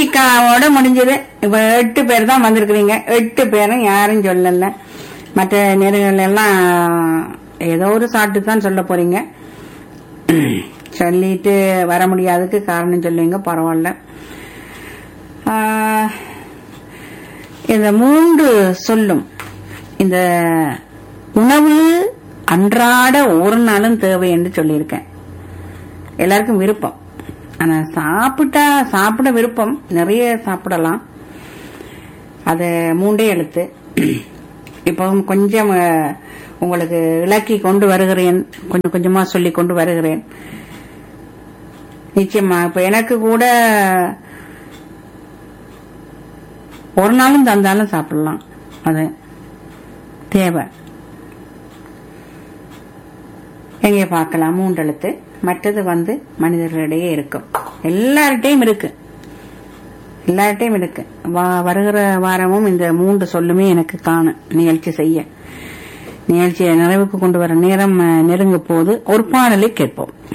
நிகழ்ச்சிக்காவோட முடிஞ்சது இப்ப எட்டு பேர் தான் வந்திருக்கிறீங்க எட்டு பேரும் யாரும் சொல்லல மற்ற நேர்கள் எல்லாம் ஏதோ ஒரு சாட்டு தான் சொல்ல போறீங்க சொல்லிட்டு வர முடியாததுக்கு காரணம் சொல்லுவீங்க பரவாயில்ல ஆஹ், இந்த மூன்று சொல்லும் இந்த உணவு அன்றாட ஒரு நாளும் தேவை என்று சொல்லியிருக்கேன் எல்லாருக்கும் விருப்பம் ஆனா சாப்பிட்டா சாப்பிட விருப்பம் நிறைய சாப்பிடலாம் அது மூண்டே எழுத்து இப்போ கொஞ்சம் அஹ், உங்களுக்கு இலக்கி கொண்டு வருகிறேன் கொஞ்சம் கொஞ்சமா சொல்லி கொண்டு வருகிறேன் நிச்சயமா இப்ப எனக்கு கூட ஒரு நாளும் தந்தாலும் சாப்பிடலாம் அது தேவை எங்கே பார்க்கலாம் மூன்றெழுத்து மற்றது வந்து மனிதர்களிடையே இருக்கும் எல்லார்கிட்டையும் இருக்கு எல்லார்கிட்டையும் இருக்கு வா- வருகிற வாரமும் இந்த மூன்று சொல்லுமே எனக்கு காணும் நிகழ்ச்சி செய்ய நிகழ்ச்சியை நிறைவுக்கு கொண்டு வர நேரம் அஹ், நெருங்க போது ஒரு பாடலை கேட்போம்